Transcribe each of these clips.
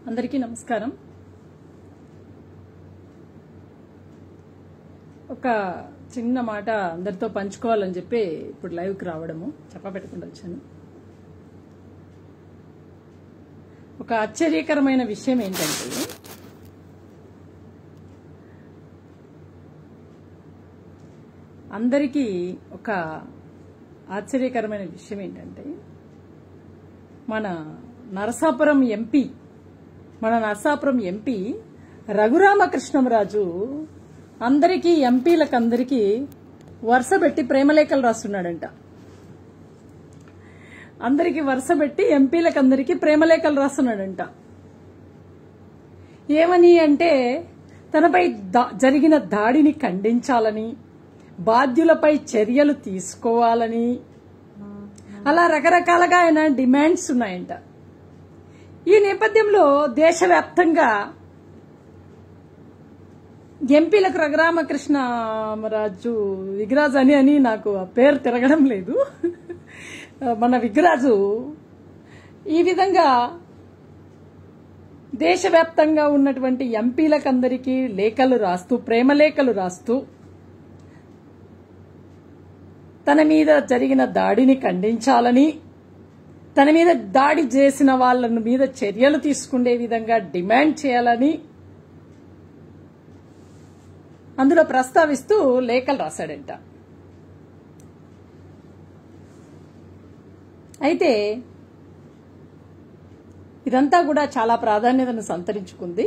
అందరికీ నమస్కారం ఒక చిన్న మాట అందరితో పంచుకోవాలని చెప్పి ఇప్పుడు లైవ్కి రావడము చెప్పబెట్టకుండా వచ్చాను ఒక ఆశ్చర్యకరమైన విషయం ఏంటంటే అందరికీ ఒక ఆశ్చర్యకరమైన విషయం ఏంటంటే మన నరసాపురం ఎంపీ మన నరసాపురం ఎంపీ రఘురామకృష్ణంరాజు అందరికీ ఎంపీలకు అందరికీ వరుస పెట్టి ప్రేమలేఖలు రాస్తున్నాడంట అందరికీ వరుస పెట్టి ఎంపీలకు అందరికీ ప్రేమలేఖలు రాస్తున్నాడంట ఏమని అంటే తనపై దా- జరిగిన దాడిని ఖండించాలని బాధ్యులపై చర్యలు తీసుకోవాలని అలా రకరకాలుగా ఆయన డిమాండ్స్ ఉన్నాయంట ఈ నేపథ్యంలో దేశవ్యాప్తంగా ఎంపీలకు రఘురామకృష్ణరాజు విగ్రాజ్ అని అని నాకు ఆ పేరు తిరగడం లేదు మన విగ్రాజు ఈ విధంగా దేశవ్యాప్తంగా ఉన్నటువంటి ఎంపీలకందరికీ లేఖలు రాస్తూ ప్రేమలేఖలు రాస్తూ తన మీద జరిగిన దాడిని ఖండించాలని తన మీద దాడి చేసిన వాళ్ళ మీద చర్యలు తీసుకునే విధంగా డిమాండ్ చేయాలని అందులో ప్రస్తావిస్తూ లేఖలు రాశాడంట అయితే ఇదంతా కూడా చాలా ప్రాధాన్యతను సంతరించుకుంది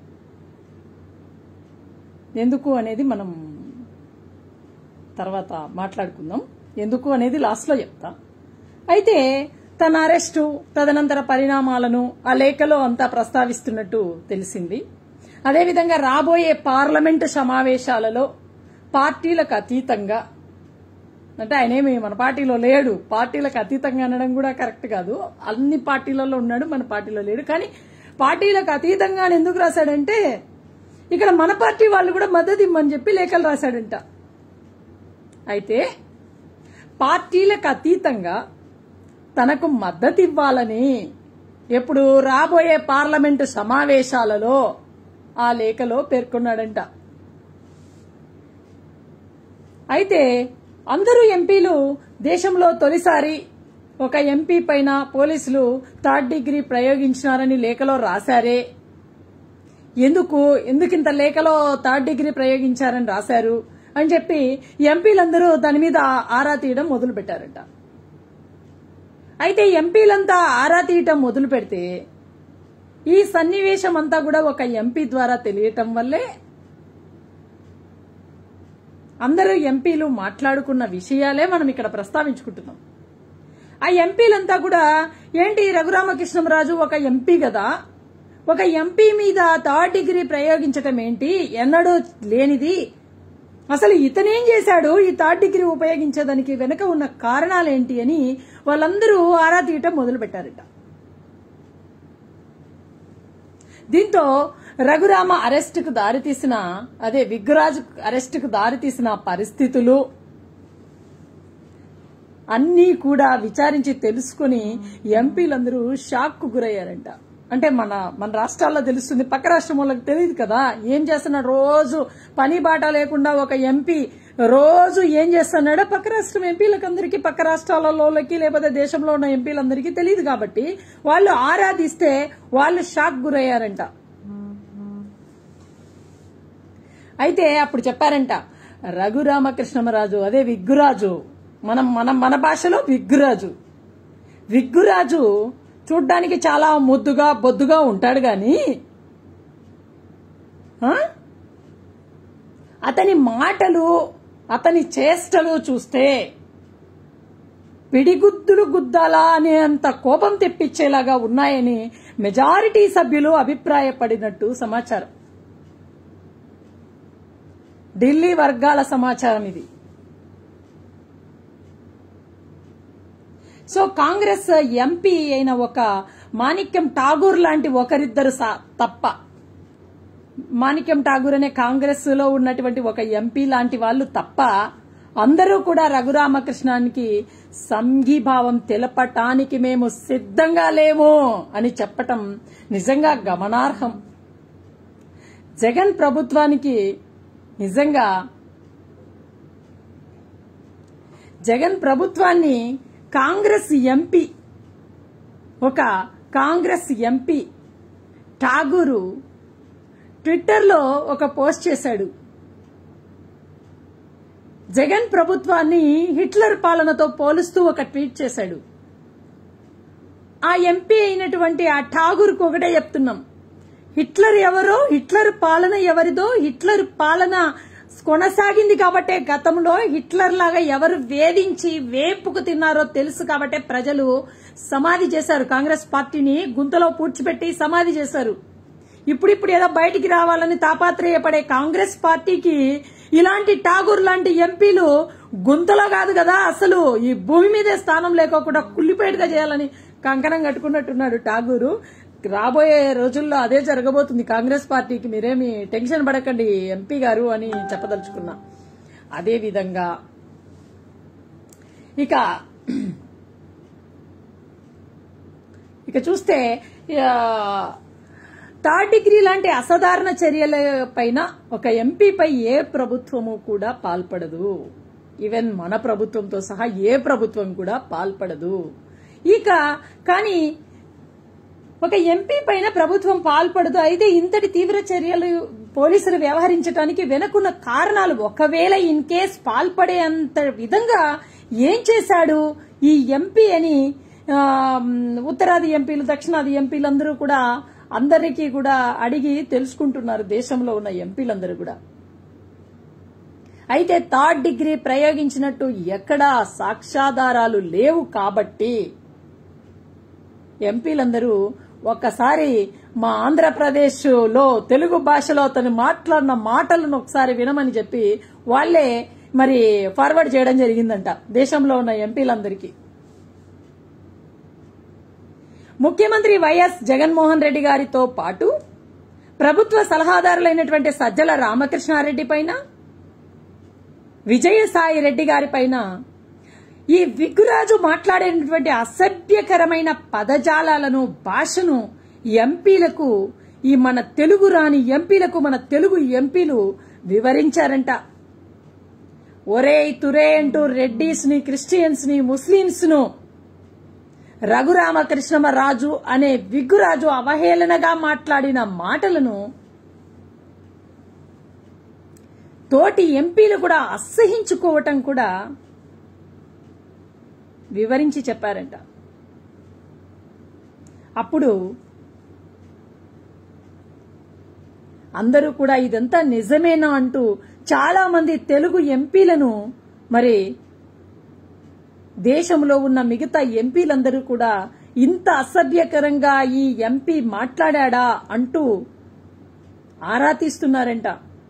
ఎందుకు అనేది మనం తర్వాత మాట్లాడుకుందాం ఎందుకు అనేది లాస్ట్ లో చెప్తా అయితే తన అరెస్టు తదనంతర పరిణామాలను ఆ లేఖలో అంతా ప్రస్తావిస్తున్నట్టు తెలిసింది అదేవిధంగా రాబోయే పార్లమెంటు సమావేశాలలో పార్టీలకు అతీతంగా అంటే ఆయనేమి మన పార్టీలో లేడు పార్టీలకు అతీతంగా అనడం కూడా కరెక్ట్ కాదు అన్ని పార్టీలలో ఉన్నాడు మన పార్టీలో లేడు కానీ పార్టీలకు అతీతంగా అని ఎందుకు రాశాడంటే ఇక్కడ మన పార్టీ వాళ్ళు కూడా మద్దతు ఇమ్మని చెప్పి లేఖలు రాశాడంట అయితే పార్టీలకు అతీతంగా తనకు మద్దతు ఇవ్వాలని ఎప్పుడు రాబోయే పార్లమెంటు సమావేశాలలో ఆ లేఖలో పేర్కొన్నాడంట అయితే అందరూ ఎంపీలు దేశంలో తొలిసారి ఒక ఎంపీ పైన పోలీసులు థర్డ్ డిగ్రీ ప్రయోగించినారని లేఖలో రాశారే ఎందుకు ఎందుకు ఇంత లేఖలో థర్డ్ డిగ్రీ ప్రయోగించారని రాశారు అని చెప్పి ఎంపీలందరూ దాని మీద ఆరా తీయడం మొదలు పెట్టారట అయితే ఎంపీలంతా ఆరా తీయటం మొదలు పెడితే ఈ సన్నివేశం అంతా కూడా ఒక ఎంపీ ద్వారా తెలియటం వల్లే అందరూ ఎంపీలు మాట్లాడుకున్న విషయాలే మనం ఇక్కడ ప్రస్తావించుకుంటున్నాం ఆ ఎంపీలంతా కూడా ఏంటి రఘురామకృష్ణరాజు ఒక ఎంపీ కదా ఒక ఎంపీ మీద థర్డ్ డిగ్రీ ప్రయోగించటం ఏంటి ఎన్నడూ లేనిది అసలు ఇతనేం చేశాడు ఈ థర్డ్ డిగ్రీ ఉపయోగించేదానికి వెనుక ఉన్న కారణాలేంటి అని వాళ్ళందరూ ఆరా తీయటం మొదలు పెట్టారట దీంతో రఘురామ అరెస్టుకు దారితీసిన అదే విగ్రాజ్ అరెస్టుకు దారితీసిన పరిస్థితులు అన్నీ కూడా విచారించి తెలుసుకుని ఎంపీలందరూ షాక్ కు గురయ్యారంట అంటే మన మన రాష్ట్రాల్లో తెలుస్తుంది పక్క రాష్ట్రం వాళ్ళకి తెలియదు కదా ఏం చేస్తున్నాడు రోజు పని బాట లేకుండా ఒక ఎంపీ రోజు ఏం చేస్తున్నాడో పక్క రాష్ట్రం ఎంపీలకు అందరికీ పక్క రాష్ట్రాలలోకి లేకపోతే దేశంలో ఉన్న ఎంపీలందరికీ తెలియదు కాబట్టి వాళ్ళు ఆరాధిస్తే వాళ్ళు షాక్ గురయ్యారంట అయితే అప్పుడు చెప్పారంట రఘురామకృష్ణమరాజు అదే విగ్గురాజు మనం మనం మన భాషలో విగ్గురాజు విగ్గురాజు చూడ్డానికి చాలా ముద్దుగా బొద్దుగా ఉంటాడు గాని ఆ? అతని మాటలు అతని చేష్టలు చూస్తే పిడిగుద్దులు గుద్దాలా అనే అంత కోపం తెప్పించేలాగా ఉన్నాయని మెజారిటీ సభ్యులు అభిప్రాయపడినట్టు సమాచారం ఢిల్లీ వర్గాల సమాచారం ఇది సో కాంగ్రెస్ ఎంపీ అయిన ఒక మాణిక్యం ఠాగూర్ లాంటి ఒకరిద్దరు సా- తప్ప మాణిక్యం ఠాగూర్ అనే కాంగ్రెస్ లో ఉన్నటువంటి ఒక ఎంపీ లాంటి వాళ్ళు తప్ప అందరూ కూడా రఘురామకృష్ణానికి సంఘీభావం తెలపటానికి మేము సిద్ధంగా లేము అని చెప్పటం నిజంగా గమనార్హం జగన్ ప్రభుత్వానికి నిజంగా జగన్ ప్రభుత్వాన్ని కాంగ్రెస్ ఎంపీ ఒక కాంగ్రెస్ ఎంపీ ఠాగూరు ట్విట్టర్లో ఒక పోస్ట్ చేశాడు జగన్ ప్రభుత్వాన్ని హిట్లర్ పాలనతో పోలుస్తూ ఒక ట్వీట్ చేశాడు ఆ ఎంపీ అయినటువంటి ఆ ఠాగూర్కు ఒకటే చెప్తున్నాం హిట్లర్ ఎవరో హిట్లర్ పాలన ఎవరిదో హిట్లర్ పాలన కొనసాగింది కాబట్టే గతంలో హిట్లర్ లాగా ఎవరు వేధించి వేపుకు తిన్నారో తెలుసు కాబట్టే ప్రజలు సమాధి చేశారు కాంగ్రెస్ పార్టీని గుంతలో పూడ్చిపెట్టి సమాధి చేశారు ఇప్పుడిప్పుడు ఏదో బయటికి రావాలని తాపాత్రయపడే కాంగ్రెస్ పార్టీకి ఇలాంటి ఠాగూర్ లాంటి ఎంపీలు గుంతలో కాదు కదా అసలు ఈ భూమి మీదే స్థానం లేకోకుండా కుల్లిపేటగా చేయాలని కంకణం కట్టుకున్నట్టున్నాడు ఠాగూరు రాబోయే రోజుల్లో అదే జరగబోతుంది కాంగ్రెస్ పార్టీకి మీరేమి టెన్షన్ పడకండి ఎంపీ గారు అని చెప్పదలుచుకున్నా అదే విధంగా ఇక ఇక చూస్తే ఆ, థర్డ్ డిగ్రీ లాంటి అసాధారణ చర్యల పైన ఒక ఎంపీపై ఏ ప్రభుత్వము కూడా పాల్పడదు ఈవెన్ మన ప్రభుత్వంతో సహా ఏ ప్రభుత్వం కూడా పాల్పడదు ఇక కానీ ఒక ఎంపీ పైన ప్రభుత్వం పాల్పడదు అయితే ఇంతటి తీవ్ర చర్యలు పోలీసులు వ్యవహరించడానికి వెనుకున్న కారణాలు ఒకవేళ ఇన్ కేస్ పాల్పడే అంత విధంగా ఏం చేశాడు ఈ ఎంపీ అని ఆ, ఉత్తరాది ఎంపీలు దక్షిణాది ఎంపీలందరూ కూడా అందరికీ కూడా అడిగి తెలుసుకుంటున్నారు దేశంలో ఉన్న ఎంపీలందరూ కూడా అయితే థర్డ్ డిగ్రీ ప్రయోగించినట్టు ఎక్కడా సాక్ష్యాధారాలు లేవు కాబట్టి ఎంపీలందరూ ఒక్కసారి మా ఆంధ్రప్రదేశ్ లో తెలుగు భాషలో అతను మాట్లాడిన మాటలను ఒకసారి వినమని చెప్పి వాళ్లే మరి ఫార్వర్డ్ చేయడం జరిగిందంట దేశంలో ఉన్న ఎంపీలందరికీ ముఖ్యమంత్రి వైఎస్ జగన్మోహన్ రెడ్డి గారితో పాటు ప్రభుత్వ సలహాదారులైనటువంటి సజ్జల రామకృష్ణారెడ్డి పైన విజయసాయి రెడ్డి గారి పైన ఈ విగ్గురాజు మాట్లాడేటటువంటి అసభ్యకరమైన పదజాలాలను భాషను ఎంపీలకు ఈ మన తెలుగు రాని ఎంపీలకు మన తెలుగు ఎంపీలు వివరించారంట ఒరే తురే అంటూ రెడ్డీస్ ని క్రిస్టియన్స్ ని ముస్లింస్ ను రఘురామకృష్ణమరాజు అనే విగ్గురాజు అవహేళనగా మాట్లాడిన మాటలను తోటి ఎంపీలు కూడా అసహించుకోవటం కూడా వివరించి చెప్పారంట అప్పుడు అందరూ కూడా ఇదంతా నిజమేనా అంటూ చాలా మంది తెలుగు ఎంపీలను మరి దేశంలో ఉన్న మిగతా ఎంపీలందరూ కూడా ఇంత అసభ్యకరంగా ఈ ఎంపీ మాట్లాడా అంటూ ఆరా తీస్తున్నారంట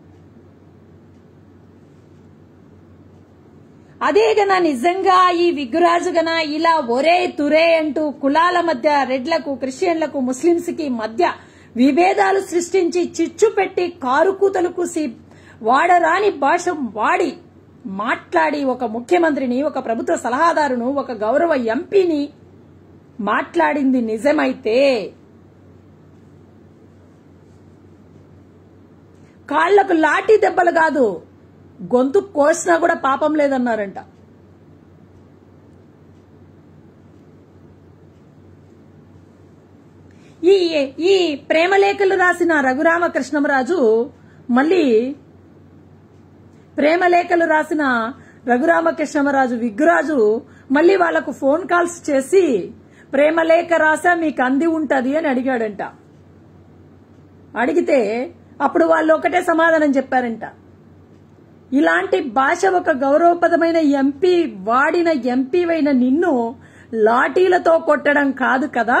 అదే గన నిజంగా ఈ విగ్గురాజు గన ఇలా ఒరే తురే అంటూ కులాల మధ్య రెడ్లకు క్రిస్టియన్లకు ముస్లింస్ కి మధ్య విభేదాలు సృష్టించి చిచ్చు పెట్టి కారుకూతలు కూసి వాడరాని భాష వాడి మాట్లాడి ఒక ముఖ్యమంత్రిని ఒక ప్రభుత్వ సలహాదారును ఒక గౌరవ ఎంపీని మాట్లాడింది నిజమైతే కాళ్లకు లాఠీ దెబ్బలు కాదు గొంతు కోసినా కూడా పాపం లేదన్నారంట ఈ ఈ ప్రేమలేఖలు రాసిన రఘురామకృష్ణమరాజు మళ్ళీ ప్రేమలేఖలు రాసిన రఘురామకృష్ణమరాజు విగ్గురాజు మళ్ళీ వాళ్లకు ఫోన్ కాల్స్ చేసి ప్రేమలేఖ రాసా మీకు అంది ఉంటది అని అడిగాడంట అడిగితే అప్పుడు వాళ్ళు ఒకటే సమాధానం చెప్పారంట ఇలాంటి భాష ఒక గౌరవప్రదమైన ఎంపీ వాడిన ఎంపీవైన నిన్ను లాఠీలతో కొట్టడం కాదు కదా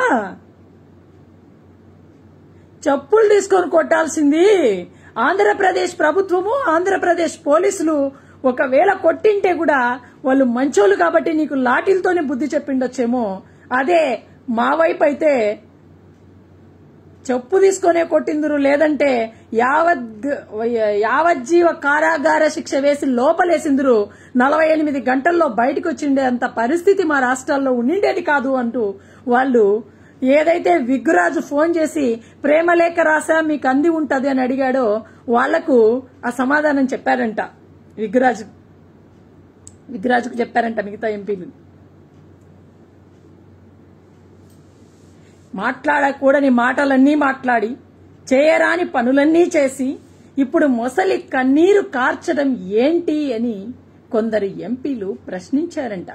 చెప్పులు తీసుకొని కొట్టాల్సింది ఆంధ్రప్రదేశ్ ప్రభుత్వము ఆంధ్రప్రదేశ్ పోలీసులు ఒకవేళ కొట్టింటే కూడా వాళ్ళు మంచోళ్ళు కాబట్టి నీకు లాఠీలతోనే బుద్ధి చెప్పిండొచ్చేమో అదే మా వైపు అయితే చెప్పు తీసుకొనే కొట్టిందురు లేదంటే యావత్ యావజ్జీవ కారాగార శిక్ష వేసి లోపలేసిందురు నలభై ఎనిమిది గంటల్లో బయటకు వచ్చిండే అంత పరిస్థితి మా రాష్ట్రాల్లో ఉండిండేది కాదు అంటూ వాళ్ళు ఏదైతే విగ్గురాజు ఫోన్ చేసి ప్రేమలేఖ రాసా మీకు అంది ఉంటది అని అడిగాడో వాళ్లకు ఆ సమాధానం చెప్పారంట విగ్గురాజు విగ్గురాజుకు చెప్పారంట మిగతా ఎంపీలు మాట్లాడకూడని మాటలన్నీ మాట్లాడి చేయరాని పనులన్నీ చేసి ఇప్పుడు మొసలి కన్నీరు కార్చడం ఏంటి అని కొందరు ఎంపీలు ప్రశ్నించారంట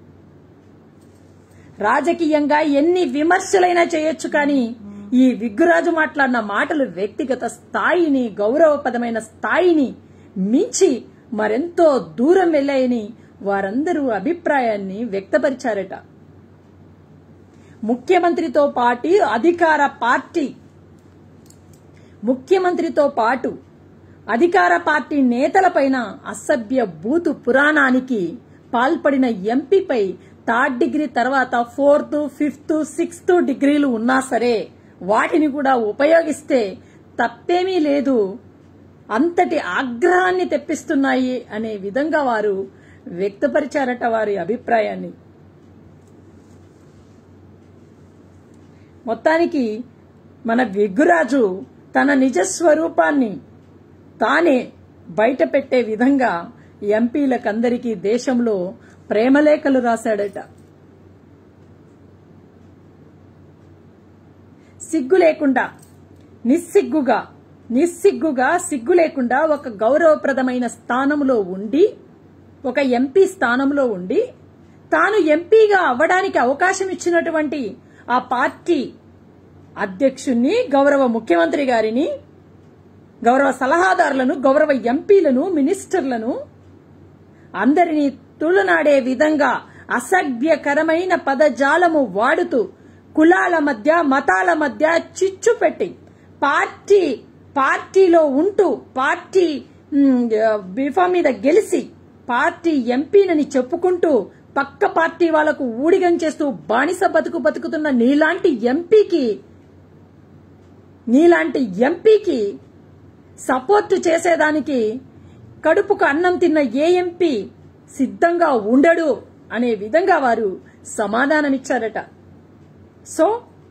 రాజకీయంగా ఎన్ని విమర్శలైనా చేయొచ్చు కానీ ఈ విగ్గురాజు మాట్లాడిన మాటలు వ్యక్తిగత స్థాయిని గౌరవపదమైన స్థాయిని మించి మరెంతో దూరం వెళ్ళాయని వారందరూ అభిప్రాయాన్ని వ్యక్తపరిచారట ముఖ్యమంత్రితో పాటు అధికార పార్టీ ముఖ్యమంత్రితో పాటు అధికార పార్టీ నేతలపైన అసభ్య బూతు పురాణానికి పాల్పడిన ఎంపీపై థర్డ్ డిగ్రీ తర్వాత ఫోర్త్ ఫిఫ్త్ సిక్స్త్ డిగ్రీలు ఉన్నా సరే వాటిని కూడా ఉపయోగిస్తే తప్పేమీ లేదు అంతటి ఆగ్రహాన్ని తెప్పిస్తున్నాయి అనే విధంగా వారు వ్యక్తపరిచారట వారి అభిప్రాయాన్ని మొత్తానికి మన విగ్గురాజు తన నిజ స్వరూపాన్ని తానే బయట పెట్టే విధంగా ఎంపీలకందరికీ దేశంలో ప్రేమలేఖలు రాశాడట సిగ్గు లేకుండా నిస్సిగ్గుగా నిస్సిగ్గుగా సిగ్గు లేకుండా ఒక గౌరవప్రదమైన స్థానంలో ఉండి ఒక ఎంపీ స్థానంలో ఉండి తాను ఎంపీగా అవ్వడానికి అవకాశం ఇచ్చినటువంటి ఆ పార్టీ అధ్యక్షుణ్ణి గౌరవ ముఖ్యమంత్రి గారిని గౌరవ సలహాదారులను గౌరవ ఎంపీలను మినిస్టర్లను అందరినీ తులనాడే విధంగా అసభ్యకరమైన పదజాలము వాడుతూ కులాల మధ్య మతాల మధ్య చిచ్చు పెట్టి పార్టీ పార్టీలో ఉంటూ పార్టీ బిఫా మీద గెలిచి పార్టీ ఎంపీనని చెప్పుకుంటూ పక్క పార్టీ వాళ్లకు ఊడిగం చేస్తూ బానిస బతుకు బతుకుతున్న నీలాంటి ఎంపీకి నీలాంటి ఎంపీకి సపోర్ట్ చేసేదానికి కడుపుకు అన్నం తిన్న ఏ ఎంపీ సిద్ధంగా ఉండడు అనే విధంగా వారు సమాధానమిచ్చారట సో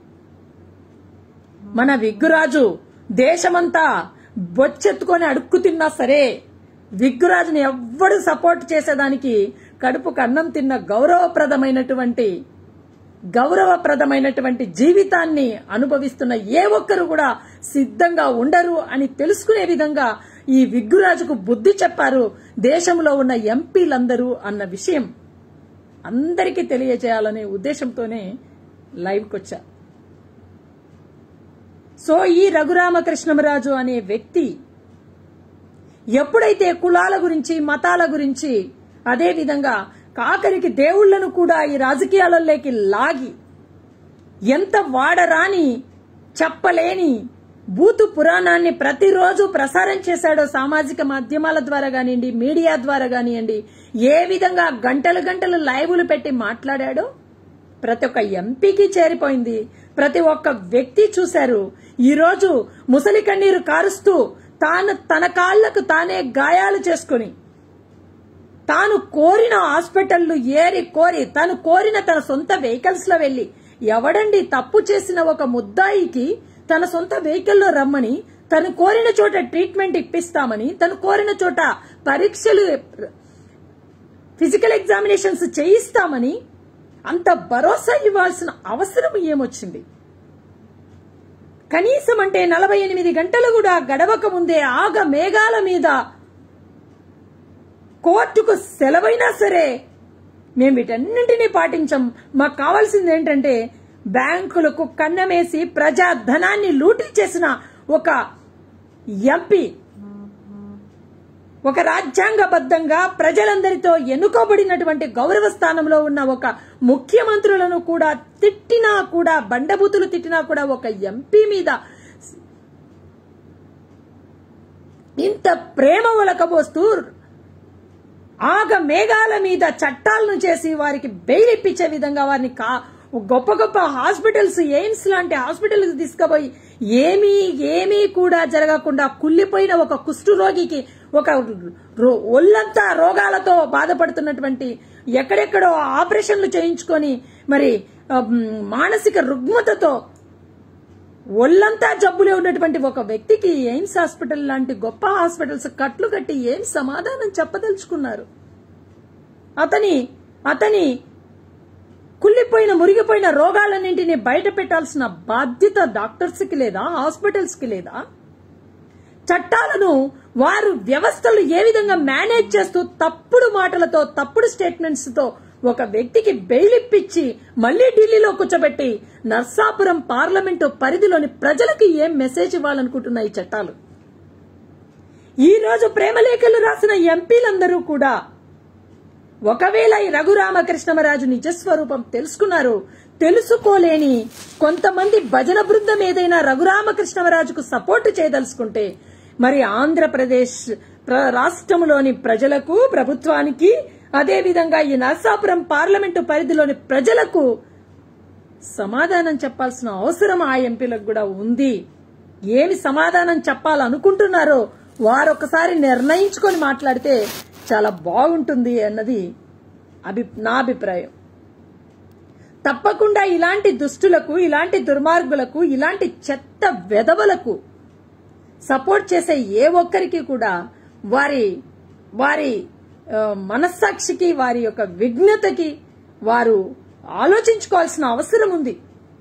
మన విగ్గురాజు దేశమంతా బొచ్చెత్తుకొని అడుక్కు తిన్నా సరే విగ్గురాజుని ఎవ్వడు సపోర్ట్ చేసేదానికి కడుపుకు అన్నం తిన్న గౌరవప్రదమైనటువంటి గౌరవప్రదమైనటువంటి జీవితాన్ని అనుభవిస్తున్న ఏ ఒక్కరు కూడా సిద్ధంగా ఉండరు అని తెలుసుకునే విధంగా ఈ విగ్గురాజుకు బుద్ధి చెప్పారు దేశంలో ఉన్న ఎంపీలందరూ అన్న విషయం అందరికీ తెలియజేయాలనే ఉద్దేశంతోనే లైవ్కి వచ్చా సో ఈ రఘురామకృష్ణమరాజు అనే వ్యక్తి ఎప్పుడైతే కులాల గురించి మతాల గురించి అదే విధంగా కాకరికి దేవుళ్లను కూడా ఈ రాజకీయాలలోకి లాగి ఎంత వాడరాని చెప్పలేని బూతు పురాణాన్ని ప్రతిరోజు ప్రసారం చేశాడో సామాజిక మాధ్యమాల ద్వారా కానివ్వండి మీడియా ద్వారా కానివ్వండి ఏ విధంగా గంటలు గంటలు లైవ్లు పెట్టి మాట్లాడాడో ప్రతి ఒక్క ఎంపీకి చేరిపోయింది ప్రతి ఒక్క వ్యక్తి చూశారు ఈరోజు ముసలి కన్నీరు కారుస్తూ తాను తన కాళ్లకు తానే గాయాలు చేసుకుని తాను కోరిన హాస్పిటల్లు ఏరి కోరి తను కోరిన తన సొంత వెహికల్స్ లో వెళ్లి ఎవడండి తప్పు చేసిన ఒక ముద్దాయికి తన సొంత వెహికల్లో రమ్మని తను కోరిన చోట ట్రీట్మెంట్ ఇప్పిస్తామని తను కోరిన చోట పరీక్షలు ఫిజికల్ ఎగ్జామినేషన్స్ చేయిస్తామని అంత భరోసా ఇవ్వాల్సిన అవసరం ఏమొచ్చింది కనీసం అంటే నలభై ఎనిమిది గంటలు కూడా గడవక ముందే ఆగ మేఘాల మీద కోర్టుకు సెలవైనా సరే మేము వీటన్నింటినీ పాటించాం మాకు కావాల్సింది ఏంటంటే బ్యాంకులకు కన్నమేసి ప్రజా ధనాన్ని లూటీ చేసిన ఒక ఎంపీ ఒక రాజ్యాంగబద్ధంగా ప్రజలందరితో ఎన్నుకోబడినటువంటి గౌరవ స్థానంలో ఉన్న ఒక ముఖ్యమంత్రులను కూడా తిట్టినా కూడా బండబూతులు తిట్టినా కూడా ఒక ఎంపీ మీద ఇంత ప్రేమ ఒలకబోస్తూ ఆగ మేఘాల మీద చట్టాలను చేసి వారికి బెయిల్ ఇప్పించే విధంగా వారిని కా గొప్ప గొప్ప హాస్పిటల్స్ ఎయిమ్స్ లాంటి హాస్పిటల్స్ తీసుకుపోయి ఏమీ ఏమీ కూడా జరగకుండా కుళ్ళిపోయిన ఒక కుష్ఠరోగికి ఒక రో- ఒళ్ళంతా రోగాలతో బాధపడుతున్నటువంటి ఎక్కడెక్కడో ఆపరేషన్లు చేయించుకొని మరి ఆ, మ్, మానసిక రుగ్మతతో ఒళ్ళంతా జబ్బులే ఉన్నటువంటి ఒక వ్యక్తికి ఎయిమ్స్ హాస్పిటల్ లాంటి గొప్ప హాస్పిటల్స్ కట్లు కట్టి ఏం సమాధానం చెప్పదలుచుకున్నారు అతని అతని కుళ్ళిపోయిన మురిగిపోయిన రోగాలన్నింటినీ బయట పెట్టాల్సిన బాధ్యత డాక్టర్స్ కి లేదా హాస్పిటల్స్ కి లేదా చట్టాలను వారు వ్యవస్థలు ఏ విధంగా మేనేజ్ చేస్తూ తప్పుడు మాటలతో తప్పుడు స్టేట్మెంట్స్ తో ఒక వ్యక్తికి బెయిల్ ఇప్పించి మళ్లీ ఢిల్లీలో కూర్చోబెట్టి నర్సాపురం పార్లమెంటు పరిధిలోని ప్రజలకు ఏం మెసేజ్ ఇవ్వాలనుకుంటున్నాయి ఈ చట్టాలు ఈ రోజు ప్రేమలేఖలు రాసిన ఎంపీలందరూ కూడా ఒకవేళ ఈ రఘురామకృష్ణమరాజు నిజస్వరూపం తెలుసుకున్నారు తెలుసుకోలేని కొంతమంది భజన బృందం ఏదైనా రఘురామకృష్ణమరాజుకు సపోర్ట్ చేయదలుచుకుంటే మరి ఆంధ్రప్రదేశ్ ప్ర- రాష్ట్రంలోని ప్రజలకు ప్రభుత్వానికి అదేవిధంగా ఈ నరసాపురం పార్లమెంటు పరిధిలోని ప్రజలకు సమాధానం చెప్పాల్సిన అవసరం ఆ ఎంపీలకు కూడా ఉంది ఏమి సమాధానం చెప్పాలనుకుంటున్నారో వారొకసారి నిర్ణయించుకొని మాట్లాడితే చాలా బాగుంటుంది అన్నది అభి నా అభిప్రాయం తప్పకుండా ఇలాంటి దుష్టులకు ఇలాంటి దుర్మార్గులకు ఇలాంటి చెత్త వెధవలకు సపోర్ట్ చేసే ఏ ఒక్కరికి కూడా వారి వారి ఆ, మనస్సాక్షికి వారి యొక్క విఘ్నతకి వారు ఆలోచించుకోవాల్సిన అవసరం ఉంది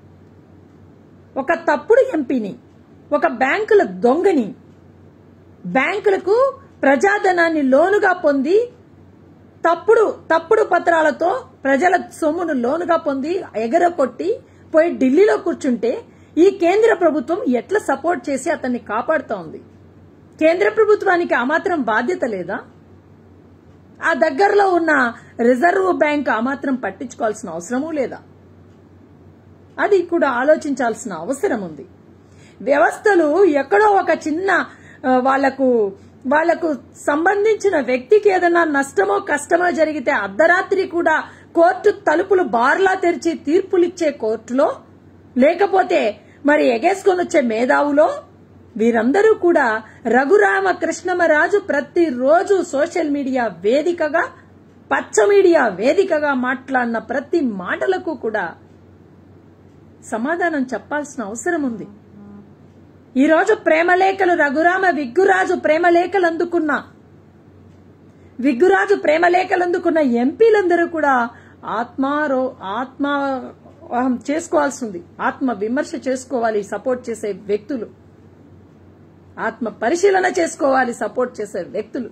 ఒక తప్పుడు ఎంపీని ఒక బ్యాంకుల దొంగని బ్యాంకులకు ప్రజాధనాన్ని లోనుగా పొంది తప్పుడు తప్పుడు పత్రాలతో ప్రజల సొమ్మును లోనుగా పొంది ఎగరకొట్టి పోయి ఢిల్లీలో కూర్చుంటే ఈ కేంద్ర ప్రభుత్వం ఎట్లా సపోర్ట్ చేసి అతన్ని కాపాడుతా ఉంది కేంద్ర ప్రభుత్వానికి ఆ మాత్రం బాధ్యత లేదా ఆ దగ్గరలో ఉన్న రిజర్వ్ బ్యాంక్ ఆ మాత్రం పట్టించుకోవాల్సిన అవసరమూ లేదా అది కూడా ఆలోచించాల్సిన అవసరం ఉంది వ్యవస్థలు ఎక్కడో ఒక చిన్న ఆ, వాళ్లకు వాళ్లకు సంబంధించిన వ్యక్తికి ఏదైనా నష్టమో కష్టమో జరిగితే అర్ధరాత్రి కూడా కోర్టు తలుపులు బార్లా తెరిచి తీర్పులిచ్చే కోర్టులో లేకపోతే మరి ఎగేసుకొని వచ్చే మేధావులో వీరందరూ కూడా రఘురామ కృష్ణమరాజు ప్రతిరోజు సోషల్ మీడియా వేదికగా పచ్చ మీడియా వేదికగా మాట్లాడిన ప్రతి మాటలకు కూడా సమాధానం చెప్పాల్సిన అవసరం ఉంది ఈ రోజు ప్రేమలేఖలు రఘురామ విగ్గురాజు ప్రేమలేఖలు అందుకున్న విగ్గురాజు ప్రేమలేఖలు అందుకున్న ఎంపీలందరూ కూడా ఆత్మారో ఆత్మ ఆహం చేసుకోవాల్సి ఉంది ఆత్మ విమర్శ చేసుకోవాలి సపోర్ట్ చేసే వ్యక్తులు ఆత్మ పరిశీలన చేసుకోవాలి సపోర్ట్ చేసే వ్యక్తులు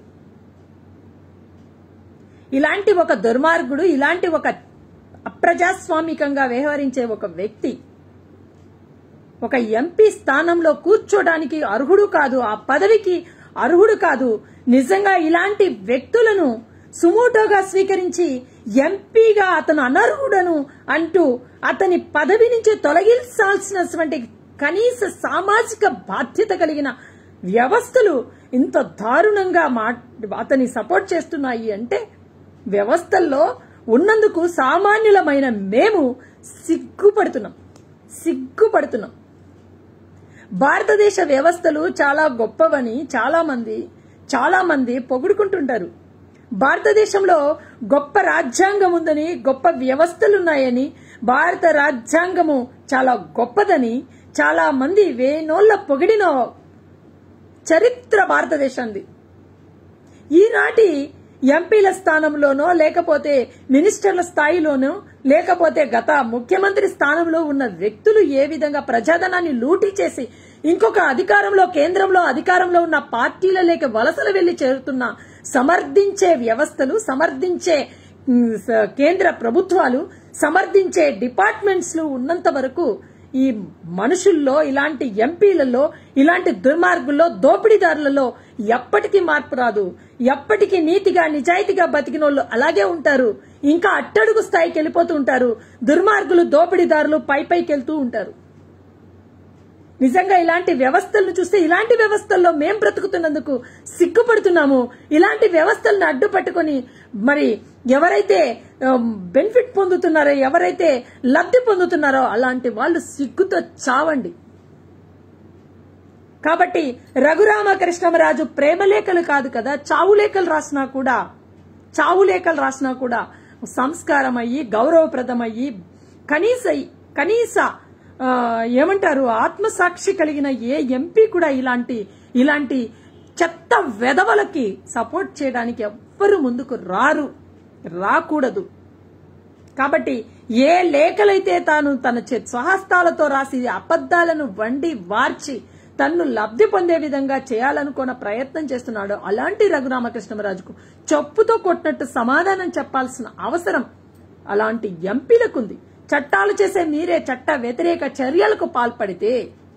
ఇలాంటి ఒక దుర్మార్గుడు ఇలాంటి ఒక అప్రజాస్వామికంగా వ్యవహరించే ఒక వ్యక్తి ఒక ఎంపీ స్థానంలో కూర్చోడానికి అర్హుడు కాదు ఆ పదవికి అర్హుడు కాదు నిజంగా ఇలాంటి వ్యక్తులను సుమోటోగా స్వీకరించి ఎంపీగా అతను అనర్హుడను అంటూ అతని పదవి నుంచి తొలగించాల్సినటువంటి కనీస సామాజిక బాధ్యత కలిగిన వ్యవస్థలు ఇంత దారుణంగా మా అతని సపోర్ట్ చేస్తున్నాయి అంటే వ్యవస్థల్లో ఉన్నందుకు సామాన్యులమైన మేము సిగ్గుపడుతున్నాం సిగ్గుపడుతున్నాం భారతదేశ వ్యవస్థలు చాలా గొప్పవని చాలా మంది చాలా మంది పొగుడుకుంటుంటారు భారతదేశంలో గొప్ప రాజ్యాంగం ఉందని గొప్ప వ్యవస్థలున్నాయని భారత రాజ్యాంగము చాలా గొప్పదని చాలా మంది వేనోళ్ల పొగిడిన చరిత్ర భారతదేశాన్ని ఈనాటి ఎంపీల స్థానంలోనో లేకపోతే మినిస్టర్ల స్థాయిలోనో లేకపోతే గత ముఖ్యమంత్రి స్థానంలో ఉన్న వ్యక్తులు ఏ విధంగా ప్రజాధనాన్ని లూటీ చేసి ఇంకొక అధికారంలో కేంద్రంలో అధికారంలో ఉన్న పార్టీల లేక వలసలు వెళ్లి చేరుతున్న సమర్థించే వ్యవస్థలు సమర్థించే ఉమ్, స- కేంద్ర ప్రభుత్వాలు సమర్థించే డిపార్ట్మెంట్స్ ఉన్నంత వరకు ఈ మనుషుల్లో ఇలాంటి ఎంపీలలో ఇలాంటి దుర్మార్గుల్లో దోపిడీదారులలో ఎప్పటికీ మార్పు రాదు ఎప్పటికీ నీతిగా నిజాయితీగా బతికిన వాళ్ళు అలాగే ఉంటారు ఇంకా అట్టడుగు స్థాయికి వెళ్ళిపోతూ ఉంటారు దుర్మార్గులు దోపిడీదారులు పై పైకి వెళ్తూ ఉంటారు నిజంగా ఇలాంటి వ్యవస్థలను చూస్తే ఇలాంటి వ్యవస్థల్లో మేం బ్రతుకుతున్నందుకు సిగ్గుపడుతున్నాము ఇలాంటి వ్యవస్థలను అడ్డు పట్టుకొని మరి ఎవరైతే బెనిఫిట్ పొందుతున్నారో ఎవరైతే లబ్ధి పొందుతున్నారో అలాంటి వాళ్ళు సిగ్గుతో చావండి కాబట్టి రఘురామకృష్ణమరాజు ప్రేమలేఖలు కాదు కదా చావు లేఖలు రాసినా కూడా చావు లేఖలు రాసినా కూడా సంస్కారం అయ్యి గౌరవప్రదమయ్యి కనీస కనీస ఆ, ఏమంటారు ఆత్మసాక్షి కలిగిన ఏ ఎంపీ కూడా ఇలాంటి ఇలాంటి చెత్త వెధవలకి సపోర్ట్ చేయడానికి ఎవ్వరు ముందుకు రారు రాకూడదు కాబట్టి ఏ లేఖలైతే తాను తన చే- స్వహస్తాలతో రాసి అబద్దాలను వండి వార్చి తన్ను లబ్ధి పొందే విధంగా చేయాలనుకున్న ప్రయత్నం చేస్తున్నాడో అలాంటి రఘురామకృష్ణరాజుకు చెప్పుతో కొట్టినట్టు సమాధానం చెప్పాల్సిన అవసరం అలాంటి ఎంపీలకుంది చట్టాలు చేసే మీరే చట్ట వ్యతిరేక చర్యలకు పాల్పడితే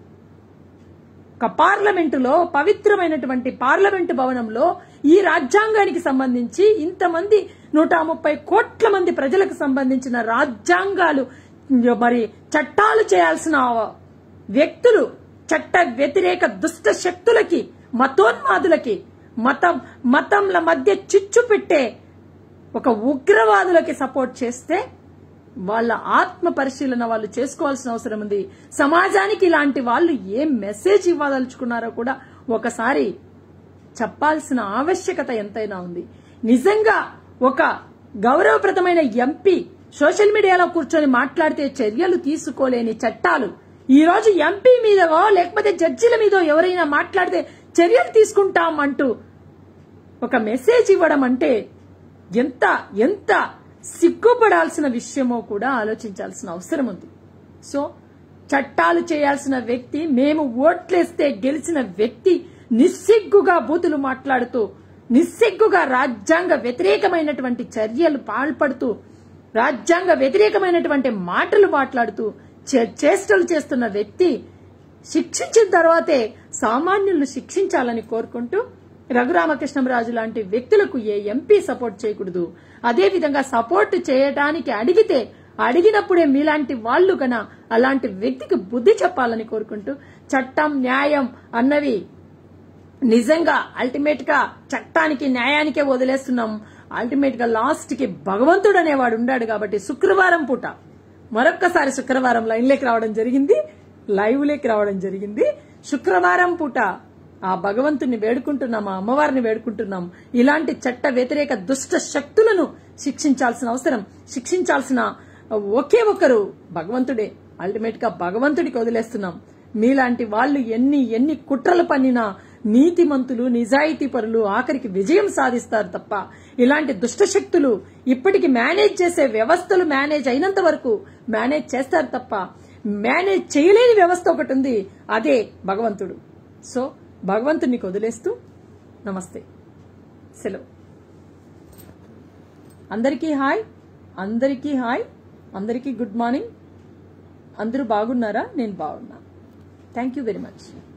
ఒక పార్లమెంటులో పవిత్రమైనటువంటి పార్లమెంటు భవనంలో ఈ రాజ్యాంగానికి సంబంధించి ఇంతమంది నూట ముప్పై కోట్ల మంది ప్రజలకు సంబంధించిన రాజ్యాంగాలు మరి చట్టాలు చేయాల్సిన వ్యక్తులు చట్ట వ్యతిరేక దుష్ట శక్తులకి మతోన్మాదులకి మతం మతంల మధ్య చిచ్చు పెట్టే ఒక ఉగ్రవాదులకి సపోర్ట్ చేస్తే వాళ్ళ ఆత్మ పరిశీలన వాళ్ళు చేసుకోవాల్సిన అవసరం ఉంది సమాజానికి ఇలాంటి వాళ్ళు ఏం మెసేజ్ ఇవ్వదలుచుకున్నారో కూడా ఒకసారి చెప్పాల్సిన ఆవశ్యకత ఎంతైనా ఉంది నిజంగా ఒక గౌరవప్రదమైన ఎంపీ సోషల్ మీడియాలో కూర్చొని మాట్లాడితే చర్యలు తీసుకోలేని చట్టాలు ఈ రోజు ఎంపీ మీదవో లేకపోతే జడ్జిల మీదో ఎవరైనా మాట్లాడితే చర్యలు తీసుకుంటాం అంటూ ఒక మెసేజ్ ఇవ్వడం అంటే ఎంత ఎంత సిగ్గుపడాల్సిన విషయమో కూడా ఆలోచించాల్సిన అవసరం ఉంది సో చట్టాలు చేయాల్సిన వ్యక్తి మేము ఓట్లేస్తే గెలిచిన వ్యక్తి నిస్సిగ్గుగా బూతులు మాట్లాడుతూ నిస్సిగ్గుగా రాజ్యాంగ వ్యతిరేకమైనటువంటి చర్యలు పాల్పడుతూ రాజ్యాంగ వ్యతిరేకమైనటువంటి మాటలు మాట్లాడుతూ చే- చేష్టలు చేస్తున్న వ్యక్తి శిక్షించిన తర్వాతే సామాన్యులను శిక్షించాలని కోరుకుంటూ రఘురామకృష్ణరాజు లాంటి వ్యక్తులకు ఏ ఎంపీ సపోర్ట్ చేయకూడదు అదే విధంగా సపోర్ట్ చేయడానికి అడిగితే అడిగినప్పుడే మీలాంటి వాళ్ళు గన అలాంటి వ్యక్తికి బుద్ధి చెప్పాలని కోరుకుంటూ చట్టం న్యాయం అన్నవి నిజంగా అల్టిమేట్ గా చట్టానికి న్యాయానికే వదిలేస్తున్నాం అల్టిమేట్ గా లాస్ట్ కి భగవంతుడు అనేవాడు ఉండాడు కాబట్టి శుక్రవారం పూట మరొక్కసారి శుక్రవారం లైన్లోకి రావడం జరిగింది లైవ్ లేకి రావడం జరిగింది శుక్రవారం పూట ఆ భగవంతుని వేడుకుంటున్నాం ఆ అమ్మవారిని వేడుకుంటున్నాం ఇలాంటి చట్ట వ్యతిరేక దుష్ట శక్తులను శిక్షించాల్సిన అవసరం శిక్షించాల్సిన ఒకే ఒకరు భగవంతుడే అల్టిమేట్ గా భగవంతుడికి వదిలేస్తున్నాం మీలాంటి వాళ్ళు ఎన్ని ఎన్ని కుట్రలు పన్నినా నీతిమంతులు నిజాయితీ పరులు ఆఖరికి విజయం సాధిస్తారు తప్ప ఇలాంటి దుష్ట శక్తులు ఇప్పటికి మేనేజ్ చేసే వ్యవస్థలు మేనేజ్ అయినంత వరకు మేనేజ్ చేస్తారు తప్ప మేనేజ్ చేయలేని వ్యవస్థ ఒకటి ఉంది అదే భగవంతుడు సో భగవంతునికి వదిలేస్తూ నమస్తే సెలవు అందరికీ హాయ్ అందరికీ హాయ్ అందరికీ గుడ్ మార్నింగ్ అందరూ బాగున్నారా నేను బాగున్నా థ్యాంక్ యూ వెరీ మచ్